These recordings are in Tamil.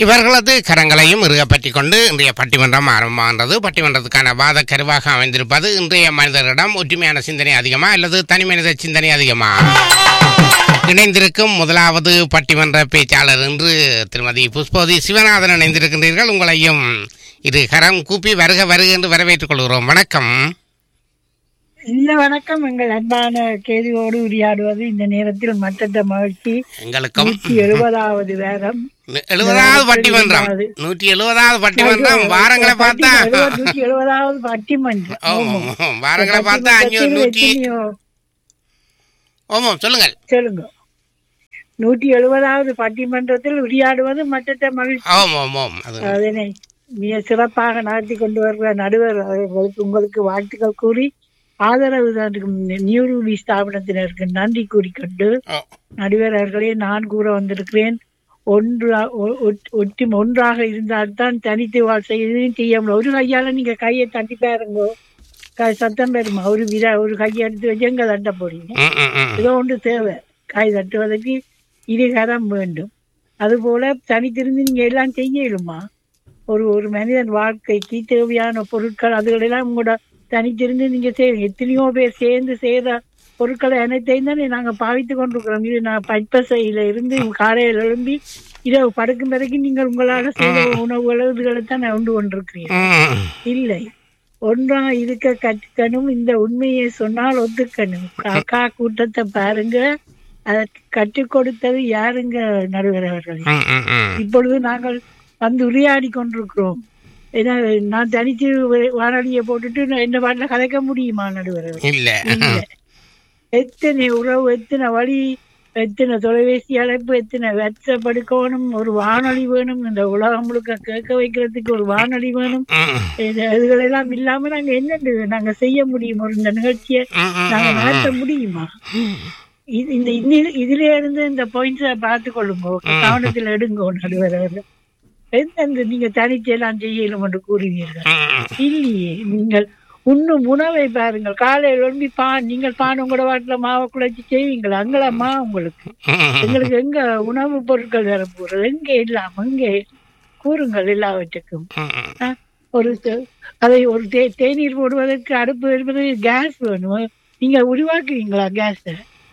இவர்களது கரங்களையும் இறுகப்பற்றி கொண்டு இன்றைய பட்டிமன்றம் ஆரம்பமாகின்றது பட்டிமன்றத்துக்கான வாத கருவாக அமைந்திருப்பது இன்றைய மனிதரிடம் ஒற்றுமையான சிந்தனை அதிகமா அல்லது தனி மனித சிந்தனை அதிகமா இணைந்திருக்கும் முதலாவது பட்டிமன்ற பேச்சாளர் என்று திருமதி புஷ்பவதி சிவநாதன் இணைந்திருக்கின்றீர்கள் உங்களையும் இது கரம் கூப்பி வருக வருக என்று வரவேற்றுக் கொள்கிறோம் வணக்கம் இந்த வணக்கம் எங்கள் அன்பான கேள்வியோடு உரையாடுவது இந்த நேரத்தில் மற்ற மகிழ்ச்சி எங்களுக்கும் நூற்றி எழுபதாவது வேரம் எழுபதாவது பட்டிமன்றம் நூற்றி எழுபதாவது பட்டிமன்றம் வாரங்களை பார்த்தா நூற்றி எழுபதாவது பட்டிமன்றம் ஆமாம், ஆமாம். வாரங்களை பார்த்தா அஞ்சூறு நூற்றி எத்தனையோ ஆமாம் சொல்லுங்கள் சொல்லுங்க நூற்றி எழுபதாவது பட்டிமன்றத்தில் உரையாடுவது மற்ற மகிழ்ச்சி ஆமாம் ஆமாம் அது அதனை மிக சிறப்பாக நடத்தி கொண்டு வருகிற நடுவர் அவர்களுக்கு உங்களுக்கு வாழ்த்துக்கள் கூறி ஆதரவு தரும் நியூரூபி ஸ்தாபனத்தினருக்கு நன்றி கூறிக்கொண்டு ஓ, நடுவர் அவர்களே நான் கூற வந்திருக்கிறேன் ஒன்றா ஒ- ஒட்- ஒற்றி ஒன்றாக இருந்தால்தான் தனித்து வாழ் செய்யணும் செய்ய முடியும் ஒரு கையால நீங்க கையை தட்டி பாருங்க க- சத்தம் பெறுமா ஒரு விரா ஒரு கையை எடுத்து வச்சு எங்க தட்ட போறீங்க ம், ம், ம். ஏதோ ஒன்று தேவை காய் தட்டுவதற்கு இருகரம் வேண்டும் அதுபோல தனித்திருந்து நீங்க எல்லாம் செய்ய இயலுமா ஒரு ஒரு மனிதன் வாழ்க்கைக்கு தேவையான பொருட்கள் அதுகளெல்லாம் உங்களோட தனித்திருந்து நீங்க செய்ய எத்தனையோ பேர் சேர்ந்து செய்த பொருட்களை அனைத்தையும் தானே நாங்க பாவித்து கொண்டிருக்கிறோம் இது நான் பற்பசையில இருந்து காலையில எழும்பி இரவு படுக்கும் வரைக்கும் நீங்கள் உங்களால செய்த உணவுகள் இதுகளை தான் உண்டு கொண்டிருக்கிறீங்க ம், இல்லை ஒன்றா இருக்க கற்றுக்கணும் இந்த உண்மையை சொன்னால் ஒத்துக்கணும் காக்கா கூட்டத்தை பாருங்க அதற்கு கற்றுக் கொடுத்தது யாருங்க நடுவர் அவர்களே ம், ம், ம். இப்பொழுது நாங்கள் வந்து உரையாடி கொண்டிருக்கிறோம் ஏன்னா நான் தனித்து வானொலியை போட்டுட்டு நான் என்ன பாட்டில் கலைக்க முடியுமா நடுவர் அவர்களே? இல்ல இல்லை எத்தனை உறவு எத்தனை வழி எத்தனை தொலைபேசி அழைப்பு எத்தனை வெச்சப்படுக்கணும் ஒரு வானொலி வேணும் இந்த உலகம் முழுக்க கேட்க வைக்கிறதுக்கு ஒரு வானொலி வேணும் ம், இது- இதுகளெல்லாம் இல்லாம நாங்க என்ன நாங்க செய்ய முடியும் ஒரு இந்த நிகழ்ச்சியை ம், ம், நாங்க ம், நடத்த முடியுமா இது இந்த இன்னி- இதுல இருந்து இந்த பாயிண்ட்ஸ பார்த்து கொள்ளுங்க கவனத்தில் எடுங்க நடுவர் அவர்கள். எந்தெந்த நீங்க தனிச்சு எல்லாம் செய்யலும் என்று கூறுவீர்கள் ம், இல்லையே நீங்கள் உண்ணும் உணவை பாருங்கள் காலையில் எழும்பி பான் நீங்கள் பான் உங்களோட வாட்டில மாவை குழைச்சி செய்வீங்களா அங்களாம்மா உங்களுக்கு ம், எங்களுக்கு எங்க உணவு பொருட்கள் வர போறது எங்க இல்லாம எங்க கூறுங்கள் எல்லாவற்றுக்கும் ம், ம். ஆ, ஒரு தே- அதை ஒரு தே தேநீர் போடுவதற்கு அடுப்பு வைப்பது கேஸ் வேணும் நீங்க உருவாக்குவீங்களா கேஸ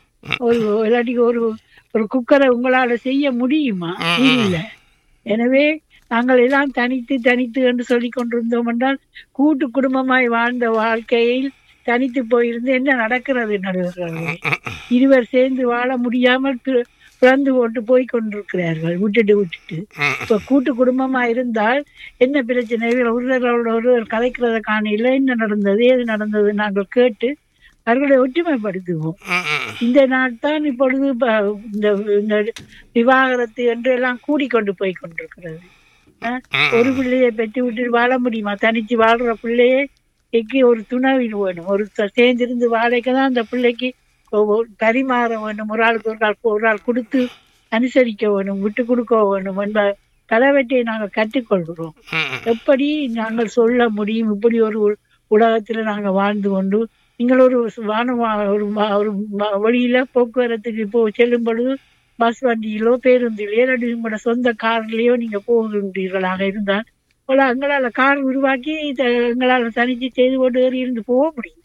ஒரு இல்லாட்டி ஒரு ஒரு குக்கரை உங்களால செய்ய முடியுமா இல்ல எனவே நாங்கள் எல்லாம் தனித்து தனித்து என்று சொல்லிக் கொண்டிருந்தோம் என்றால் கூட்டு குடும்பமாய் வாழ்ந்த வாழ்க்கையில் தனித்து போயிருந்து என்ன நடக்கிறது நடுவர்களே இருவர் சேர்ந்து வாழ முடியாமல் பி- பிறந்து போட்டு போய் கொண்டிருக்கிறார்கள் விட்டுட்டு விட்டுட்டு ம், இப்ப கூட்டு குடும்பமா இருந்தால் என்ன பிரச்சனை ஒருவரோட ஒருவர் கதைக்கிறத காணையில என்ன நடந்தது ஏது நடந்தது நாங்கள் கேட்டு அவர்களை ஒற்றுமைப்படுத்துவோம் ம், ம். இந்த நாள் தான் இப்பொழுது ப- இந்த இந்த விவாகரத்து என்று எல்லாம் கூடிக்கொண்டு போய் கொண்டிருக்கிறது ஆ? ம். ஒரு பிள்ளையை பெற்று விட்டு வாழ முடியுமா தனிச்சு வாழ்ற பிள்ளையே எங்கே ஒரு துணவில் வேணும் ஒரு ச- சேர்ந்திருந்து வாழைக்கு தான் அந்த பிள்ளைக்கு ஒ- ஒ- பரிமாற வேணும் ஒரு ஆளுக்கு ஒரு ஆள் ஒரு ஆள் கொடுத்து அனுசரிக்க வேணும் விட்டு கொடுக்க வேணும் என்ப பலவற்றை நாங்கள் கற்றுக்கொள்கிறோம் ம், எப்படி நாங்கள் சொல்ல முடியும் இப்படி ஒரு உ- உலகத்துல நாங்க வாழ்ந்து கொண்டு நீங்கள் ஒரு வான ஒரு வ- ஒரு வ- வழியில போக்குவரத்துக்கு இப்போ செல்லும் பொழுது பஸ் வண்டியிலோ பேருந்திலோ இல்லாட்டி உங்களோட சொந்த கார்லயோ நீங்க போகின்றீர்களாக இருந்தால் போல எங்களால கார் உருவாக்கி இத எங்களால தனிச்சு செய்து கொண்டு ஏறி இருந்து போக முடியும்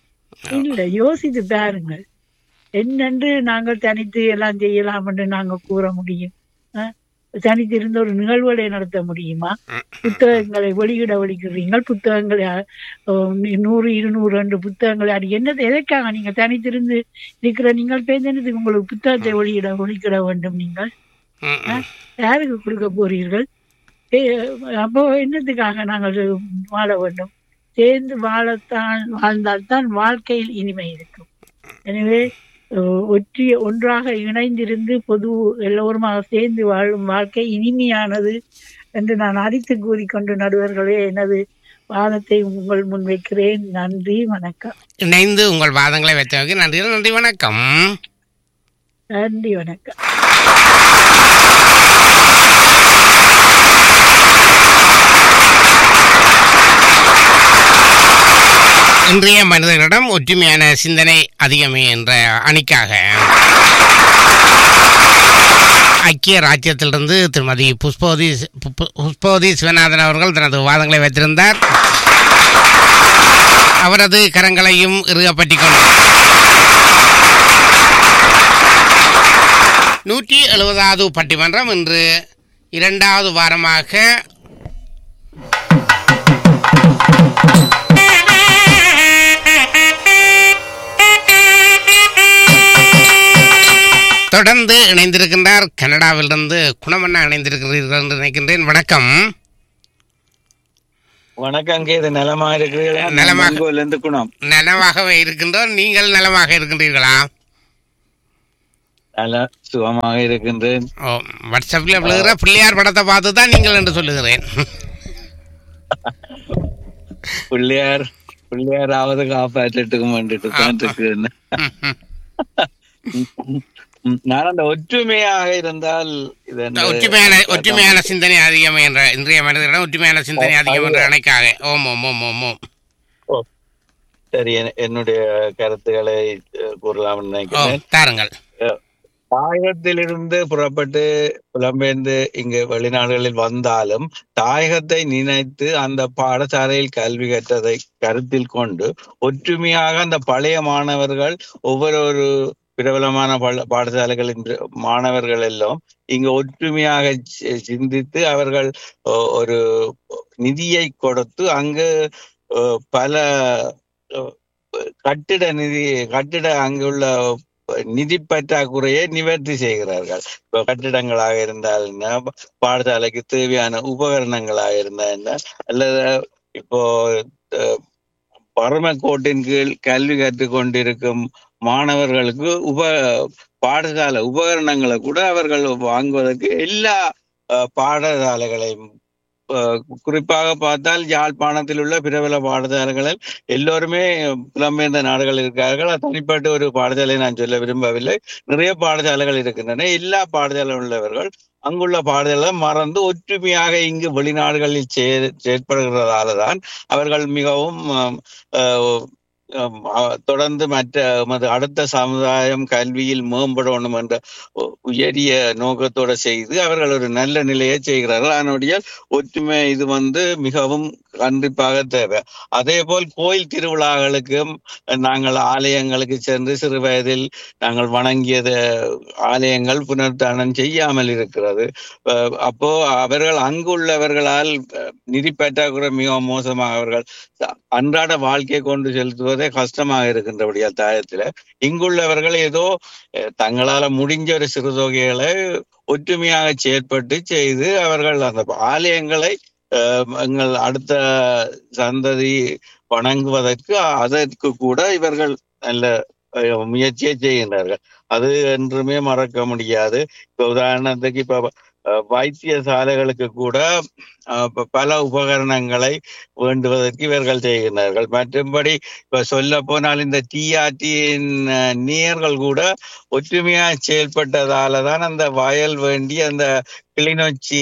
இல்ல யோசித்து பாருங்கள் என்னென்று நாங்கள் தனித்து எல்லாம் செய்யலாம் என்று நாங்க கூற முடியும் ஆ? தனித்து இருந்த ஒரு நிகழ்வுகளை நடத்த முடியுமா புத்தகங்களை வெளியிட வலிக்கிறீர்கள் புத்தகங்களை அஹ், நூறு இருநூறு ரெண்டு புத்தகங்களை அது என்னது எதற்காக நீங்க தனித்திருந்து இருக்கிற நீங்கள் பேருந்து உங்களுக்கு புத்தகத்தை வெளியிட ஒழிக்கிட வேண்டும் நீங்கள் ம், ம். யாருக்கு கொடுக்க போறீர்கள் ஏ, அப்போ என்னத்துக்காக நாங்கள் வாழ வேண்டும் சேர்ந்து வாழத்தான் வாழ்ந்தால்தான் வாழ்க்கையில் இனிமை இருக்கும் எனவே அஹ், ஒற்றி ஒன்றாக இணைந்திருந்து பொது எல்லோருமாக சேர்ந்து வாழும் வாழ்க்கை இனிமையானது என்று நான் அடித்து கூறிக்கொண்டு நடுவர்களே எனது வாதத்தை உங்கள் முன் வைக்கிறேன் நன்றி வணக்கம் இணைந்து உங்கள் வாதங்களை வைத்தவங்க நன்றி நன்றி வணக்கம் நன்றி வணக்கம் இன்றைய மனிதர்களிடம் ஒற்றுமையான சிந்தனை அதிகமே என்ற அணிக்காக ஐக்கிய ராஜ்யத்திலிருந்து திருமதி புஷ்பவதி பு- பு- புஷ்பவதி சிவநாதன் அவர்கள் தனது வாதங்களை வைத்திருந்தார் அவரது கரங்களையும் இறுகப்பட்டிக் கொண்டார் நூற்றி எழுபதாவது பட்டிமன்றம் இன்று இரண்டாவது வாரமாக தொடர்ந்து இணைந்திருக்கின்றார் கனடாவிலிருந்து குணமண்ணா இணைந்திருக்கிறீர்கள் என்று நினைக்கின்றேன் வணக்கம் வணக்கம் இது நலமா இருக்கிறீர்களா நலமாக. மங்கோல்ல இருந்து குணம் நலமாகவே இருக்கின்றோம் நீங்கள் நலமாக இருக்கின்றீர்களா நல்ல சுகமாக இருக்கின்றேன் ஓ வாட்ஸ்அப்பில் விழுகிற பிள்ளையார் படத்தை பார்த்து தான் நீங்கள் என்று சொல்லுகிறேன் பிள்ளையார் பிள்ளையாராவது காப்பாற்றட்டுக்கும் வந்துட்டு தான் இருக்கிறேன் ம், நான் அந்த ஒற்றுமையாக இருந்தால் இது என்ன- ஒற்றுமையான ஒற்றுமையான சிந்தனை அதிகம் என்ற இன்றைய மனிதரிடம் ஒற்றுமையான சிந்தனை அதிகம் என்ற அணைக்காக ஓம் ஓம் ஓம் ஓம் ஓம் சரி என்- என்னுடைய கருத்துக்களை அஹ், கூறலாம்னு ஓ நினைக்கிறேன் தாருங்கள் தாயகத்திலிருந்து புறப்பட்டு புலம்பெயர்ந்து இங்கு வெளிநாடுகளில் வந்தாலும் தாயகத்தை நினைத்து அந்த பாடசாலையில் கல்வி கற்றதை கருத்தில் கொண்டு ஒற்றுமையாக அந்த பழைய மாணவர்கள் ஒவ்வொரு ஒரு பிரபலமான பல- பாடசாலைகளின் பிர- மாணவர்கள் எல்லாம் இங்கு ஒற்றுமையாக சி- சிந்தித்து அவர்கள் ஒ- ஒரு நிதியை கொடுத்து அங்கு அஹ், பல அஹ், கட்டிட நிதி கட்டிட அங்குள்ள நிதி பற்றாக்குறையை நிவர்த்தி செய்கிறார்கள் இப்போ கட்டிடங்களாக இருந்தால் என்ன பாடசாலைக்கு தேவையான உபகரணங்களாக இருந்தால் என்ன அல்லது இப்போ அஹ், பரம கோட்டின் கீழ் கல்வி கற்றுக் கொண்டிருக்கும் மாணவர்களுக்கு உப பாடசாலை உபகரணங்களை கூட அவர்கள் வாங்குவதற்கு எல்லா அஹ், பாடசாலைகளையும் அஹ், குறிப்பாக பார்த்தால் யாழ்ப்பாணத்தில் உள்ள பிரபல பாடசாலைகளில் எல்லோருமே புலம்பெயர்ந்த நாடுகள் இருக்கிறார்கள் அது தனிப்பட்ட ஒரு பாடசாலை நான் சொல்ல விரும்பவில்லை நிறைய பாடசாலைகள் இருக்கின்றன எல்லா பாடசாலை உள்ளவர்கள் அங்குள்ள பாடசாலை மறந்து ஒற்றுமையாக இங்கு வெளிநாடுகளில் சே- செயற்படுகிறதால தான் அவர்கள் மிகவும் ஆம், ஆஹ், ஆம், ஆஹ், தொடர்ந்து மற்ற எமது அடுத்த சமுதாயம் கல்வியில் மேம்படணும் என்ற உ- உயரிய நோக்கத்தோட செய்து அவர்கள் ஒரு நல்ல நிலையை செய்கிறார்கள் அதனுடைய ஒற்றுமை இது வந்து மிகவும் கண்டிப்பாக தேவை அதே போல் கோயில் திருவிழாக்களுக்கும் நாங்கள் ஆலயங்களுக்கு சென்று சிறு வயதில் நாங்கள் வணங்கியது ஆலயங்கள் புனர்தானம் செய்யாமல் இருக்கிறது அஹ் அப்போ அவர்கள் அங்குள்ளவர்களால் அஹ், நிதி பற்றாக்குறை மிகவும் மோசமாக அவர்கள் ச- அன்றாட வாழ்க்கையை கொண்டு செலுத்துவதே கஷ்டமாக இருக்கின்றபடியா தாயத்துல இங்குள்ளவர்கள் ஏதோ அஹ், தங்களால முடிஞ்ச ஒரு சிறு தொகைகளை ஒற்றுமையாக செயற்பட்டு செய்து அவர்கள் அந்த ஆலயங்களை அஹ், எங்கள் அடுத்த சந்ததி வணங்குவதற்கு அதற்கு கூட இவர்கள் நல்ல அஹ், முயற்சியை செய்கின்றார்கள் அது என்றுமே மறக்க முடியாது இப்ப உதாரணத்துக்கு இப்ப அஹ், வைத்தியசாலைகளுக்கு கூட அஹ், ப- பல உபகரணங்களை வேண்டுவதற்கு இவர்கள் செய்கின்றார்கள் மற்றும்படி இப்ப சொல்ல போனால் இந்த டிஆர்டியின் நீர்கள் கூட ஒற்றுமையாக செயல்பட்டதால தான் அந்த வயல் வேண்டி அந்த கிளிநொச்சி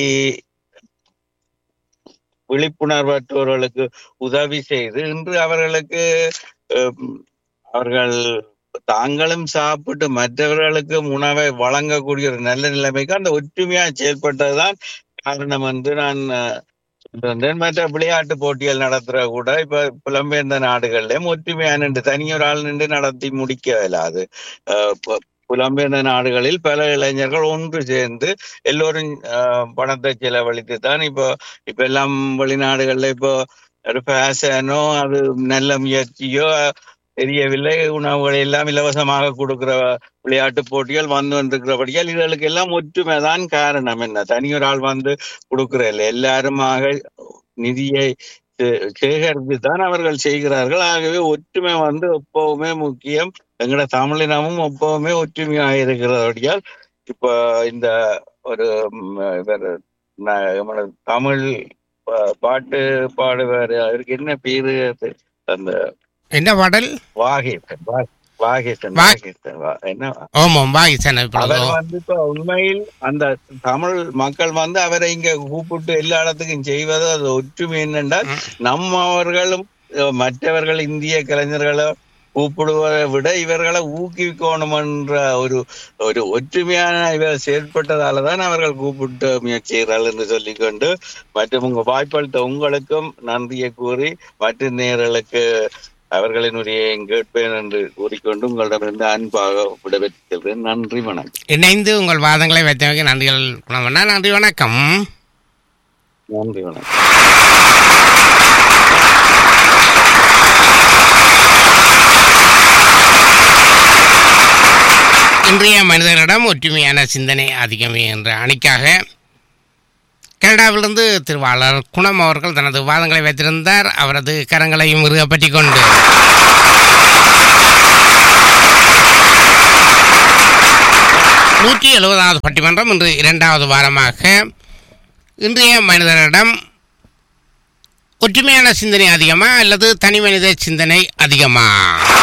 விழிப்புணர்வற்றோர்களுக்கு உதவி செய்து இன்று அவர்களுக்கு அஹ், அவர்கள் தாங்களும் சாப்பிட்டு மற்றவர்களுக்கு உணவை வழங்கக்கூடிய ஒரு நல்ல நிலைமைக்கு அந்த ஒற்றுமையா செயல்பட்டதுதான் காரணம் என்று நான் அஹ், சொல்றேன் மற்ற விளையாட்டு போட்டிகள் நடத்துற கூட இப்ப புலம்பெயர்ந்த நாடுகள்லயும் ஒற்றுமையா நின்று தனியொரு ஆள் நின்று நடத்தி முடிக்க இயலாது அஹ், பு- புலம்பெயர்ந்த நாடுகளில் பல இளைஞர்கள் ஒன்று சேர்ந்து எல்லோரும் அஹ், பணத்தை செலவழித்து தான் இப்போ இப்ப எல்லாம் வெளிநாடுகள்ல இப்போ ஒரு ஃபேஷனோ அது நல்ல முயற்சியோ தெரியவில்லை உணவுகளை எல்லாம் இலவசமாக கொடுக்கிற விளையாட்டு போட்டிகள் வந்து கொண்டிருக்கிறபடியால் இதுகளுக்கு எல்லாம் ஒற்றுமை தான் காரணம் என்ன தனியொரு ஆள் வந்து கொடுக்கிற இல்லை எல்லாருமாக நிதியை சே- சேகரித்து தான் அவர்கள் செய்கிறார்கள் ஆகவே ஒற்றுமை வந்து எப்பவுமே முக்கியம் எங்கட தமிழினமும் எப்பவுமே ஒற்றுமையாக இருக்கிறபடியால் இப்ப இந்த ஒரு ம், இவர் ந- நம்மளோட தமிழ் பா- பாட்டு பாடுவாரு அவருக்கு என்ன பேரு அது? அந்த என்ன பாடல் வாகேசன் வா- வாகேசன் வா- வாகேசன் வா- என்ன ஓம் ஓம் வாகிசன் இப்பொழுது அவர் வந்து இப்ப உண்மையில் அந்த தமிழ் மக்கள் வந்து அவரை இங்க கூப்பிட்டு எல்லா இடத்துக்கும் செய்வது அது ஒற்றுமை என்னென்றால் ம். நம்மவர்களும் அஹ், மற்றவர்கள் இந்திய கலைஞர்களோ கூப்பிடுவதை விட இவர்களை ஊக்குவிக்கணும் என்ற ஒரு ஒரு ஒற்றுமையான இவர் செயல்பட்டதால தான் அவர்கள் கூப்பிட்டு முயற்சிகிறார்கள் என்று சொல்லிக்கொண்டு மற்றும் உங்க வாய்ப்பளித்த உங்களுக்கும் நன்றியை கூறி மற்ற நேர்களுக்கு அவர்களின் உரையை கேட்பேன் என்று கூறிக்கொண்டு உங்களிடமிருந்து அன்பாக விடைபெற்றுகிறேன் நன்றி வணக்கம் இணைந்து உங்கள் வாதங்களை வைத்தமைக்கு நன்றிகள் குணமண்ணா நன்றி வணக்கம் நன்றி வணக்கம் இன்றைய மனிதரிடம் ஒற்றுமையான சிந்தனை அதிகமே என்ற அணிக்காக கனடாவிலிருந்து திருவாளர் குணம் அவர்கள் தனது வாதங்களை வைத்திருந்தார் அவரது கரங்களையும் இறுகப்பற்றி கொண்டு நூற்றி எழுபதாவது பட்டிமன்றம் இன்று இரண்டாவது வாரமாக இன்றைய மனிதரிடம் ஒற்றுமையான சிந்தனை அதிகமா அல்லது தனி மனித சிந்தனை அதிகமா